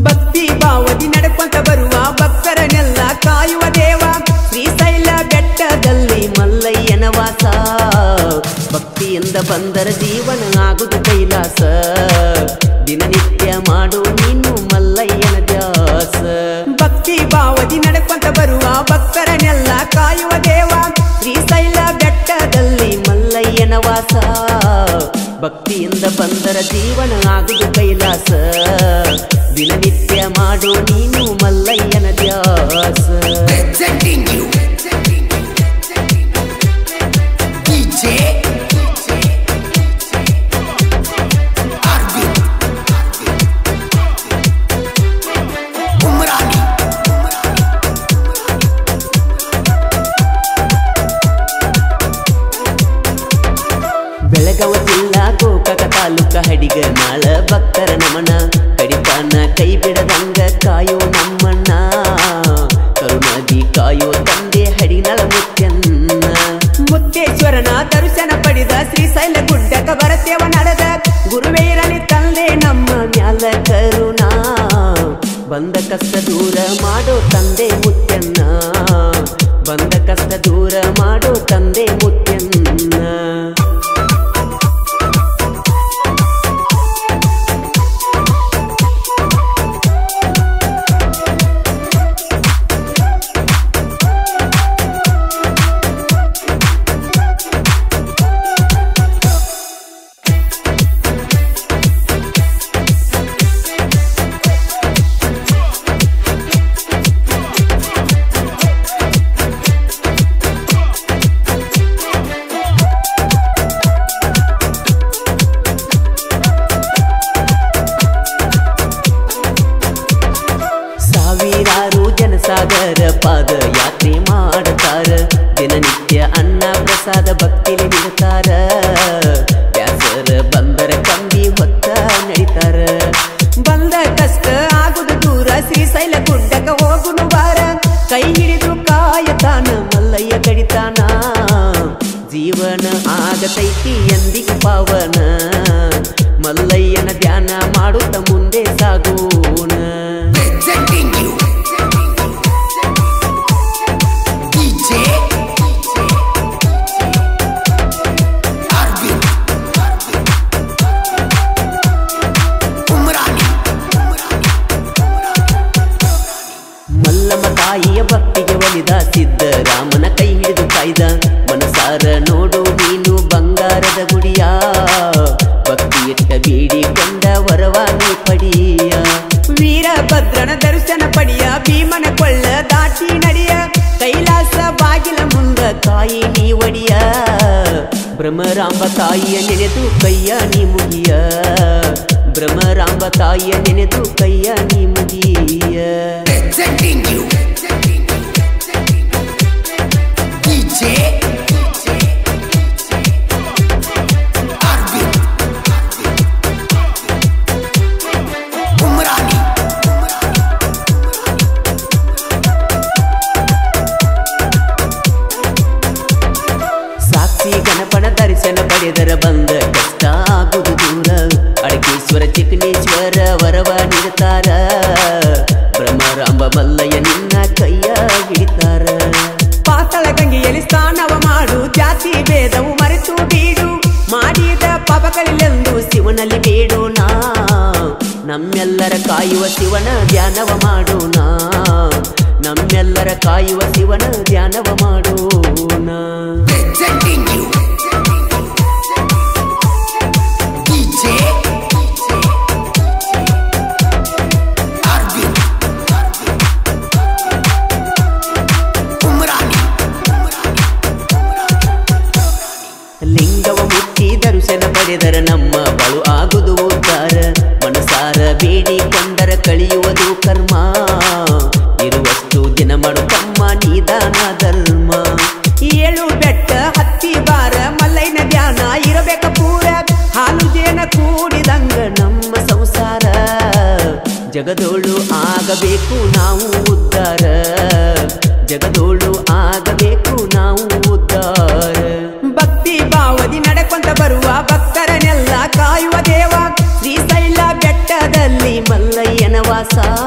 ಭಕ್ತಿ ಭಾವದಿ ನಡ್ಕೊಂತ ಬರುವ ಭಕ್ತರನ್ನೆಲ್ಲ ಕಾಯುವ ದೇವ ಶ್ರೀಶೈಲ ಬೆಟ್ಟದಲ್ಲಿ ಮಲ್ಲಯ್ಯನ ವಾಸ ಭಕ್ತಿಯಿಂದ ಬಂದರ ಜೀವನ ಆಗುದು ಕೈಲಾಸ ದಿನನಿತ್ಯ ಮಾಡು ನೀನು ಮಲ್ಲಯ್ಯನ ದ್ಯಾಸ ಭಕ್ತಿ ಭಾವದಿ ನಡ್ಕೊಂತ ಬರುವ ಭಕ್ತರನ್ನೆಲ್ಲ ಕಾಯುವ ದೇವ ಶ್ರೀಶೈಲ ಬೆಟ್ಟದಲ್ಲಿ ಮಲ್ಲಯ್ಯನ ವಾಸ ಭಕ್ತಿಯಿಂದ ಬಂದರ ಜೀವನ ಆಗುದು ಕೈಲಾಸ ದಿನನಿತ್ಯ ಮಾಡು ನೀನು ಮಲ್ಲಯ್ಯನ ದ್ಯಾಸ Presenting you DJ Arvind Umrani ಬೆಳಗವ ಜಿಲ್ಲಾ ಗೋಕಾಕ ತಾಲೂಕ ಹಡಿಗ ನಾಳ ಭಕ್ತರ ನಮನ ಕಡಿತಾನ ಕೈ ಬಿಡದಂಗ ಕಾಯೋ ನಮ್ಮಣ್ಣ ಕರುಣಾದಿ ಕಾಯೋ ತಂದೆ ಹಡಿನಳ ಮುತ್ಯನ್ನ ಮುತ್ತೇಶ್ವರನ ದರ್ಶನ ಪಡೆದ ಶ್ರೀಶೈಲ ಗುಡ್ಡಕ ಬರತೇವ ನಡೆದ ಗುರುವೇ ಇರಲಿ ತಂದೆ ನಮ್ಮ ಮ್ಯಾಲ ಕರುಣಾ ಬಂದ ಕಷ್ಟ ದೂರ ಮಾಡೋ ತಂದೆ ಮುತ್ಯನ್ನ ಬಂದ ಕಷ್ಟ ದೂರ ಮಾಡೋ ತಂದೆ ಮುತ್ಯನ್ನ ಸಾವಿರಾರು ಜನಸಾಗರ ಪಾದ ಯಾತ್ರೆ ಮಾಡತಾರ ದಿನನಿತ್ಯ ಅನ್ನ ಪ್ರಸಾದ ಭಕ್ತಿಲಿ ಬಿಡ್ತಾರ ವ್ಯಾಸರ ಬಂದರ ಕಂಬಿ ಹೊತ್ತ ನಡಿತಾರ ಬಂದ ಕಷ್ಟ ಆಗುದು ದೂರ ಶ್ರೀಶೈಲ ಗುಡ್ಡಕ ಹೋಗುನು ಬಾರ ಕೈ ಹಿಡಿದು ಕಾಯತಾನ ಮಲ್ಲಯ್ಯ ಕಡಿತಾನ ಜೀವನ ಆಗತೈತಿ ಎಂದಿಗೂ ಪಾವನ ಮಲ್ಲಯ್ಯನ ಧ್ಯಾನ ಮಾಡುತ್ತ ಮುಂದೆ ಸಾಗೋಣ Presenting you DJ Arvind Umrani Mallamma ತಾಯಿಯ ಭಕ್ತಿಗೆ ಒಲಿದ ಸಿದ್ದರಾಮನ ಕೈ ಹಿಡಿದು ಕಾಯ್ದ ಮನಸಾರ ನೋಡು ನೀನು ಬಂಗಾರದ ಗುಡಿಯ ಭಕ್ತಿ ಇಟ್ಟ ಬೇಡಿಕೊಂಡ ವರವಾನಿ ಪಡಿಯ ವೀರಭದ್ರನ ದರ್ಶನ ಪಡಿಯ ಭೀಮನ ಕೊಳ್ಳ ದಾಟಿ ನಡಿಯ ಕೈಲಾಸ ಬಾಗಿಲ ಮುಂದ ಕಾಯಿ ನೀ ಒಡಿಯ ಭ್ರಮರಾಂಬ ತಾಯಿಯ ನೆನೆದು ಕೈಯ ನೀ ಮುಗಿಯ ಭ್ರಮರಾಂಬ ತಾಯಿಯ ನೆನೆದು ಕೈಯ ನೀ ಮುಗಿಯ Presenting you DJ Arvind Umrani ಸಾಕ್ಷಿ ಗಣಪನ ದರ್ಶನ ಪಡೆದರ ಬಂದ ಕಷ್ಟ ಆಗುದು ದೂರ ಅಡಕೇಶ್ವರ ಚಿಕ್ಕನೇಶ್ವರ ವರವ ನೀಡುತ್ತಾರ ಬ್ರಹ್ಮರಾಂಬ ಮಲ್ಲಯ್ಯ ನಿನ್ನ ಕೈಯ ಹಿಡಿತಾರ ಪಾತಳ ಗಂಗೆಯಲ್ಲಿ ಸ್ನಾನವ ಮಾಡು ಜಾತಿ ಭೇದವು ಮರೆತು ಬೀಡು ಮಾಡಿದ ಪಾಪಗಳಿಲೆಂದು ಶಿವನಲ್ಲಿ ಬೇಡೋಣ ನಮ್ಮೆಲ್ಲರ ಕಾಯುವ ಶಿವನ ಧ್ಯಾನವ ಮಾಡೋಣ ನಮ್ಮೆಲ್ಲರ ಕಾಯುವ ಶಿವನ ಧ್ಯಾನವ ಮಾಡೋಣ Presenting you DJ Arvind Umrani ಲಿಂಗವ ಮುಟ್ಟಿ ದರ್ಶನ ಪಡೆದರ ನಮ್ಮ ಬಳು ಆಗುದು ಉದ್ಧಾರ ಮನಸಾರ ಬೇಡಿಕೊಂಡರ ಕಳಿಯುವುದು ಕರ್ಮ ಇರುವಷ್ಟು ದಿನ ಮಾಡು ತಮ್ಮ ನಿದಾನ ಧರ್ಮ ಏಳು ಬೆಟ್ಟ ಹತ್ತಿ ಬಾರ ಮಲ್ಲೈನ ಧ್ಯಾನ ಇರಬೇಕ ಪೂರ ಹಾಲು ಜೇನ ಕೂಡಿದಂಗ ನಮ್ಮ ಸಂಸಾರ ಜಗದೋಳು ಆಗಬೇಕು ನಾವು ಉದ್ಧಾರ ಜಗದೋಳು ಆಗಬೇಕು ನಾವು ಉದ್ಧಾರ ಭಕ್ತಿ ಭಾವದಿ ನಡ್ಕೊಂತ ಬರುವ ಭಕ್ತರನ್ನೆಲ್ಲ ಕಾಯುವ ದೇವ ಶ್ರೀಶೈಲ ಬೆಟ್ಟದಲ್ಲಿ ಮಲ್ಲಯ್ಯನ ವಾಸ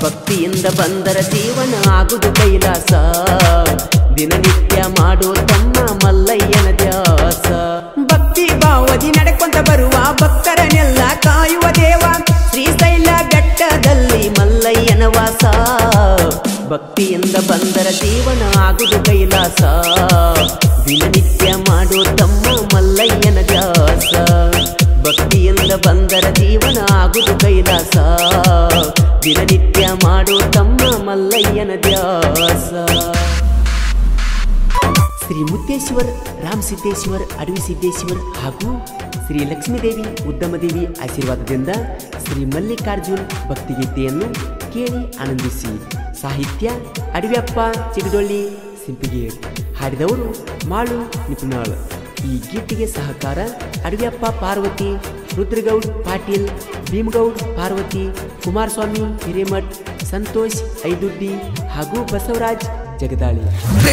ಭಕ್ತಿಯಿಂದ ಬಂದರ ಜೀವನ ಆಗುದು ಕೈಲಾಸ ದಿನನಿತ್ಯ ಮಾಡೋ ತಮ್ಮ ಮಲ್ಲಯ್ಯನ ದ್ಯಾಸ ಭಕ್ತಿ ಭಾವದಿ ನಡ್ಕೊಂತ ಬರುವ ಭಕ್ತರನ್ನೆಲ್ಲ ಕಾಯುವ ದೇವ ಶ್ರೀಶೈಲ ಬೆಟ್ಟದಲ್ಲಿ ಮಲ್ಲಯ್ಯನ ವಾಸ ಭಕ್ತಿಯಿಂದ ಬಂದರ ಜೀವನ ಆಗುದು ಕೈಲಾಸ ದಿನನಿತ್ಯ ಮಾಡೋ ತಮ್ಮ ಮಲ್ಲಯ್ಯನ ದ್ಯಾಸ ಭಕ್ತಿಯಿಂದ ಬಂದರ ಜೀವನ ಆಗುದು ಕೈಲಾಸ ದಿನನಿತ್ಯ ಮಾಡೋ ತಮ್ಮ ಮಲ್ಲಯ್ಯನ ದ್ಯಾಸ ಶ್ರೀ ಮುತ್ತೇಶ್ವರ್ ರಾಮ್ ಸಿದ್ದೇಶ್ವರ್ ಅಡವಿ ಸಿದ್ದೇಶ್ವರ್ ಹಾಗೂ ಶ್ರೀ ಲಕ್ಷ್ಮೀದೇವಿ ಉದ್ದಮದೇವಿ ಆಶೀರ್ವಾದದಿಂದ ಶ್ರೀ ಮಲ್ಲಿಕಾರ್ಜುನ್ ಭಕ್ತಿಗೀತೆಯನ್ನು ಕೇಳಿ ಆನಂದಿಸಿ ಸಾಹಿತ್ಯ ಅಡವಿಯಪ್ಪ ಚಿಗಡೊಳ್ಳಿ ಸಿಂಪಿಗೇರ್ ಹಾಡಿದವರು ಮಾಳು ನಿಪುಣಾಳ್ ಈ ಗೀತೆಗೆ ಸಹಕಾರ ಅಡವಿಯಪ್ಪ ಪಾರ್ವತಿ ರುದ್ರಗೌಡ್ ಪಾಟೀಲ್ ಭೀಮಗೌಡ್ ಪಾರ್ವತಿ ಕುಮಾರಸ್ವಾಮಿ ಹಿರೇಮಠ್ ಸಂತೋಷ್ ಐದುಡ್ಡಿ ಹಾಗೂ ಬಸವರಾಜ್ ಜಗದಾಳಿ